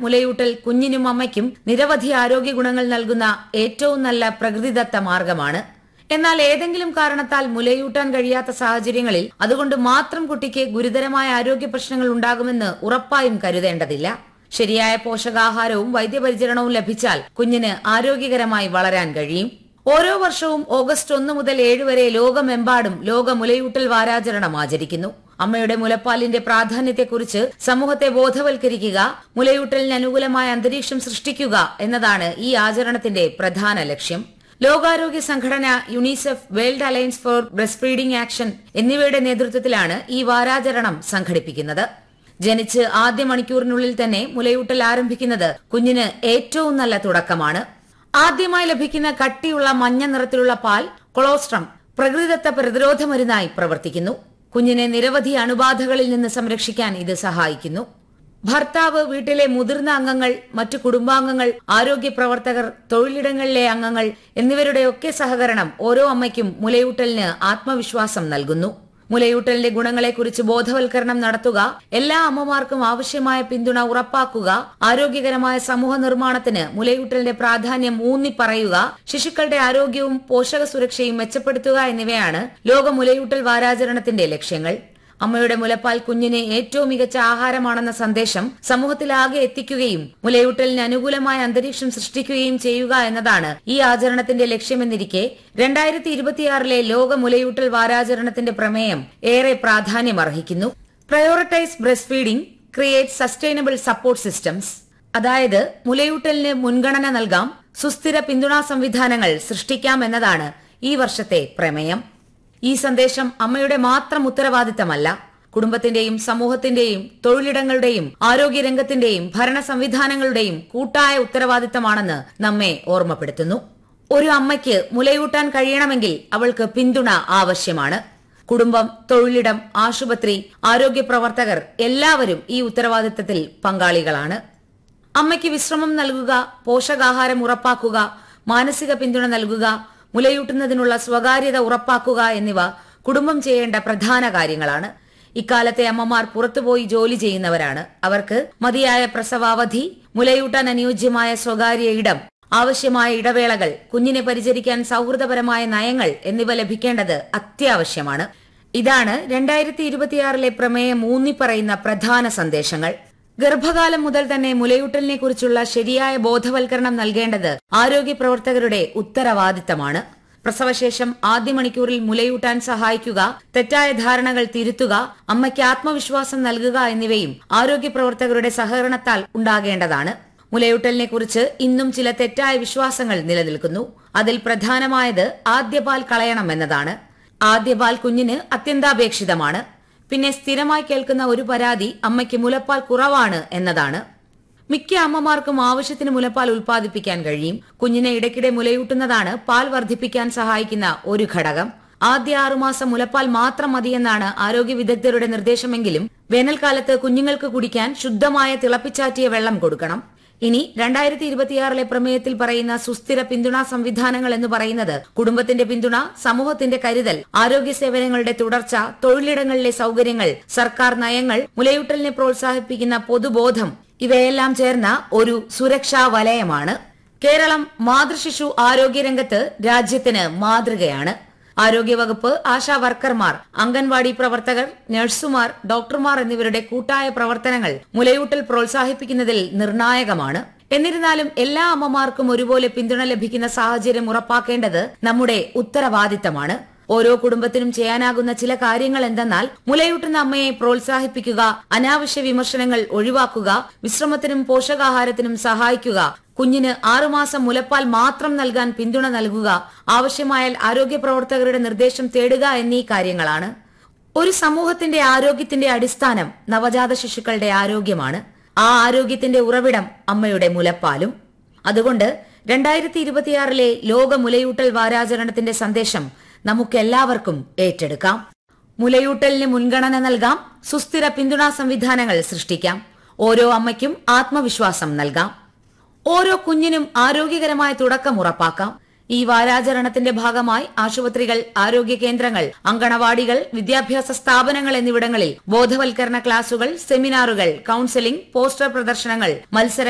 മുലയൂട്ടൽ കുഞ്ഞിനും അമ്മയ്ക്കും നിരവധി ആരോഗ്യ ഗുണങ്ങൾ നൽകുന്ന ഏറ്റവും നല്ല പ്രകൃതിദത്ത മാർഗമാണ് എന്നാൽ ഏതെങ്കിലും കാരണത്താൽ മുലയൂട്ടാൻ കഴിയാത്ത സാഹചര്യങ്ങളിൽ അതുകൊണ്ട് മാത്രം കുട്ടിക്ക് ഗുരുതരമായ ആരോഗ്യ പ്രശ്നങ്ങൾ ഉണ്ടാകുമെന്ന് ഉറപ്പായും കരുതേണ്ടതില്ല ശരിയായ പോഷകാഹാരവും വൈദ്യപരിചരണവും ലഭിച്ചാൽ കുഞ്ഞിന് ആരോഗ്യകരമായി വളരാൻ കഴിയും ഓരോ വർഷവും ഓഗസ്റ്റ് ഒന്ന് മുതൽ ഏഴ് വരെ ലോകമെമ്പാടും ലോക മുലയൂട്ടൽ വാരാചരണം ആചരിക്കുന്നു അമ്മയുടെ മുലപ്പാലിന്റെ പ്രാധാന്യത്തെക്കുറിച്ച് സമൂഹത്തെ ബോധവൽക്കരിക്കുക മുലയൂട്ടലിന് അനുകൂലമായ അന്തരീക്ഷം സൃഷ്ടിക്കുക എന്നതാണ് ഈ ആചരണത്തിന്റെ പ്രധാന ലക്ഷ്യം ലോകാരോഗ്യ സംഘടന UNICEF world alliance for breastfeeding action എന്നിവയുടെ നേതൃത്വത്തിലാണ് ഈ വാരാചരണം സംഘടിപ്പിക്കുന്നത് ജനിച്ച് ആദ്യ മണിക്കൂറിനുള്ളിൽ തന്നെ മുലയൂട്ടൽ ആരംഭിക്കുന്നത് കുഞ്ഞിന് ഏറ്റവും നല്ല തുടക്കമാണ് ആദ്യമായി ലഭിക്കുന്ന കട്ടിയുള്ള മഞ്ഞ നിറത്തിലുള്ള പാൽ കൊളോസ്ട്രം പ്രകൃതിദത്ത പ്രതിരോധ മരുന്നായി പ്രവർത്തിക്കുന്നു കുഞ്ഞിനെ നിരവധി അണുബാധകളിൽ നിന്ന് സംരക്ഷിക്കാൻ ഇത് സഹായിക്കുന്നു ഭർത്താവ് വീട്ടിലെ മുതിർന്ന അംഗങ്ങൾ മറ്റു കുടുംബാംഗങ്ങൾ ആരോഗ്യ പ്രവർത്തകർ തൊഴിലിടങ്ങളിലെ അംഗങ്ങൾ എന്നിവരുടെയൊക്കെ സഹകരണം ഓരോ അമ്മയ്ക്കും മുലയൂട്ടലിന് ആത്മവിശ്വാസം നൽകുന്നു മുലയൂട്ടലിന്റെ ഗുണങ്ങളെക്കുറിച്ച് ബോധവൽക്കരണം നടത്തുക എല്ലാ അമ്മമാർക്കും ആവശ്യമായ പിന്തുണ ഉറപ്പാക്കുക ആരോഗ്യകരമായ സമൂഹ നിർമ്മാണത്തിന് മുലയൂട്ടലിന്റെ പ്രാധാന്യം ഊന്നി പറയുക ശിശുക്കളുടെ ആരോഗ്യവും പോഷക സുരക്ഷയും മെച്ചപ്പെടുത്തുക എന്നിവയാണ് ലോക മുലയൂട്ടൽ വാരാചരണത്തിന്റെ ലക്ഷ്യങ്ങൾ അമ്മയുടെ മുലപ്പാൽ കുഞ്ഞിന് ഏറ്റവും മികച്ച ആഹാരമാണെന്ന സന്ദേശം സമൂഹത്തിലാകെ എത്തിക്കുകയും മുലയൂട്ടലിന് അനുകൂലമായ അന്തരീക്ഷം സൃഷ്ടിക്കുകയും ചെയ്യുക എന്നതാണ് ഈ ആചരണത്തിന്റെ ലക്ഷ്യമെന്നിരിക്കെ രണ്ടായിരത്തി ഇരുപത്തിയാറിലെ ലോക മുലയൂട്ടൽ വാരാചരണത്തിന്റെ പ്രമേയം ഏറെ പ്രാധാന്യമർഹിക്കുന്നു prioritise breastfeeding create sustainable support systems അതായത് മുലയൂട്ടലിന് മുൻഗണന നൽകാം സുസ്ഥിര പിന്തുണാ സംവിധാനങ്ങൾ സൃഷ്ടിക്കാം എന്നതാണ് ഈ വർഷത്തെ പ്രമേയം ഈ സന്ദേശം അമ്മയുടെ മാത്രം ഉത്തരവാദിത്തമല്ല കുടുംബത്തിന്റെയും സമൂഹത്തിന്റെയും തൊഴിലിടങ്ങളുടെയും ആരോഗ്യരംഗത്തിന്റെയും ഭരണ സംവിധാനങ്ങളുടെയും കൂട്ടായ ഉത്തരവാദിത്തമാണെന്ന് നമ്മെ ഓർമ്മപ്പെടുത്തുന്നു ഒരു അമ്മയ്ക്ക് മുലയൂട്ടാൻ കഴിയണമെങ്കിൽ അവൾക്ക് പിന്തുണ ആവശ്യമാണ് കുടുംബം തൊഴിലിടം ആശുപത്രി ആരോഗ്യ പ്രവർത്തകർ എല്ലാവരും ഈ ഉത്തരവാദിത്തത്തിൽ പങ്കാളികളാണ് അമ്മയ്ക്ക് വിശ്രമം നൽകുക പോഷകാഹാരം ഉറപ്പാക്കുക മാനസിക പിന്തുണ നൽകുക മുലയൂട്ടുന്നതിനുള്ള സ്വകാര്യത ഉറപ്പാക്കുക എന്നിവ കുടുംബം ചെയ്യേണ്ട പ്രധാന കാര്യങ്ങളാണ് ഇക്കാലത്തെ അമ്മമാർ പുറത്തുപോയി ജോലി ചെയ്യുന്നവരാണ് അവർക്ക് മതിയായ പ്രസവാവധി മുലയൂട്ടാൻ അനുയോജ്യമായ സ്വകാര്യ ഇടം ആവശ്യമായ ഇടവേളകൾ കുഞ്ഞിനെ പരിചരിക്കാൻ സൌഹൃദപരമായ നയങ്ങൾ എന്നിവ ലഭിക്കേണ്ടത് അത്യാവശ്യമാണ് ഇതാണ് രണ്ടായിരത്തി ഇരുപത്തിയാറിലെ പ്രമേയം ഊന്നിപ്പറയുന്ന പ്രധാന സന്ദേശങ്ങൾ ഗർഭകാലം മുതൽ തന്നെ മുലയൂട്ടലിനെ കുറിച്ചുള്ള ശരിയായ ബോധവൽക്കരണം നൽകേണ്ടത് ആരോഗ്യ പ്രവർത്തകരുടെ ഉത്തരവാദിത്തമാണ് പ്രസവശേഷം ആദ്യ മണിക്കൂറിൽ മുലയൂട്ടാൻ സഹായിക്കുക തെറ്റായ ധാരണകൾ തിരുത്തുക അമ്മയ്ക്ക് ആത്മവിശ്വാസം നൽകുക എന്നിവയും ആരോഗ്യ പ്രവർത്തകരുടെ സഹകരണത്താൽ ഉണ്ടാകേണ്ടതാണ് മുലയൂട്ടലിനെ കുറിച്ച് ഇന്നും ചില തെറ്റായ വിശ്വാസങ്ങൾ നിലനിൽക്കുന്നു അതിൽ പ്രധാനമായത് ആദ്യപാൽ കളയണം എന്നതാണ് ആദ്യപാൽ കുഞ്ഞിന് അത്യന്താപേക്ഷിതമാണ് പിന്നെ സ്ഥിരമായി കേൾക്കുന്ന ഒരു പരാതി അമ്മയ്ക്ക് മുലപ്പാൽ കുറവാണ് എന്നതാണ് മിക്ക അമ്മമാർക്കും ആവശ്യത്തിന് മുലപ്പാൽ ഉൽപ്പാദിപ്പിക്കാൻ കഴിയും കുഞ്ഞിനെ ഇടയ്ക്കിടെ മുലയൂട്ടുന്നതാണ് പാൽ വർദ്ധിപ്പിക്കാൻ സഹായിക്കുന്ന ഒരു ഘടകം ആദ്യ ആറുമാസം മുലപ്പാൽ മാത്രം മതിയെന്നാണ് ആരോഗ്യ വിദഗ്ധരുടെ നിർദ്ദേശമെങ്കിലും വേനൽക്കാലത്ത് കുഞ്ഞുങ്ങൾക്ക് കുടിക്കാൻ ശുദ്ധമായ തിളപ്പിച്ചാറ്റിയ വെള്ളം കൊടുക്കണം ഇനി രണ്ടായിരത്തി ഇരുപത്തിയാറിലെ പ്രമേയത്തിൽ പറയുന്ന സുസ്ഥിര പിന്തുണാ സംവിധാനങ്ങൾ എന്ന് പറയുന്നത് കുടുംബത്തിന്റെ പിന്തുണ സമൂഹത്തിന്റെ കരുതൽ ആരോഗ്യ സേവനങ്ങളുടെ തുടർച്ച തൊഴിലിടങ്ങളിലെ സൌകര്യങ്ങൾ സർക്കാർ നയങ്ങൾ മുലയൂട്ടലിനെ പ്രോത്സാഹിപ്പിക്കുന്ന പൊതുബോധം ഇവയെല്ലാം ചേർന്ന ഒരു സുരക്ഷാ വലയമാണ് കേരളം മാതൃശിശു ആരോഗ്യരംഗത്ത് രാജ്യത്തിന് മാതൃകയാണ് ആരോഗ്യവകുപ്പ് ആശാ വർക്കർമാർ അംഗൻവാടി പ്രവർത്തകർ നഴ്സുമാർ ഡോക്ടർമാർ എന്നിവരുടെ കൂട്ടായ പ്രവർത്തനങ്ങൾ മുലയൂട്ടൽ പ്രോത്സാഹിപ്പിക്കുന്നതിൽ നിർണായകമാണ് എന്നിരുന്നാലും എല്ലാ അമ്മമാർക്കും ഒരുപോലെ പിന്തുണ ലഭിക്കുന്ന സാഹചര്യം ഉറപ്പാക്കേണ്ടത് നമ്മുടെ ഉത്തരവാദിത്തമാണ് ഓരോ കുടുംബത്തിനും ചെയ്യാനാകുന്ന ചില കാര്യങ്ങൾ എന്തെന്നാൽ മുലയൂട്ടുന്ന അമ്മയെ പ്രോത്സാഹിപ്പിക്കുക അനാവശ്യ വിമർശനങ്ങൾ ഒഴിവാക്കുക വിശ്രമത്തിനും പോഷകാഹാരത്തിനും സഹായിക്കുക കുഞ്ഞിന് ആറുമാസം മുലപ്പാൽ മാത്രം നൽകാൻ പിന്തുണ നൽകുക ആവശ്യമായാൽ ആരോഗ്യ പ്രവർത്തകരുടെ നിർദ്ദേശം തേടുക എന്നീ കാര്യങ്ങളാണ് ഒരു സമൂഹത്തിന്റെ ആരോഗ്യത്തിന്റെ അടിസ്ഥാനം നവജാത ശിശുക്കളുടെ ആരോഗ്യമാണ് ആ ആരോഗ്യത്തിന്റെ ഉറവിടം അമ്മയുടെ മുലപ്പാലും അതുകൊണ്ട് രണ്ടായിരത്തി ഇരുപത്തിയാറിലെ ലോക മുലയൂട്ടൽ വാരാചരണത്തിന്റെ സന്ദേശം നമുക്കെല്ലാവർക്കും ഏറ്റെടുക്കാം മുലയൂട്ടലിന് മുൻഗണന നൽകാം സുസ്ഥിര പിന്തുണാ സംവിധാനങ്ങൾ സൃഷ്ടിക്കാം ഓരോ അമ്മയ്ക്കും ആത്മവിശ്വാസം നൽകാം ഓരോ കുഞ്ഞിനും ആരോഗ്യകരമായ തുടക്കം ഉറപ്പാക്കാം ഈ വാരാചരണത്തിന്റെ ഭാഗമായി ആശുപത്രികൾ ആരോഗ്യ കേന്ദ്രങ്ങൾ അങ്കണവാടികൾ വിദ്യാഭ്യാസ സ്ഥാപനങ്ങൾ എന്നിവിടങ്ങളിൽ ബോധവൽക്കരണ ക്ലാസുകൾ സെമിനാറുകൾ കൌൺസിലിംഗ് പോസ്റ്റർ പ്രദർശനങ്ങൾ മത്സര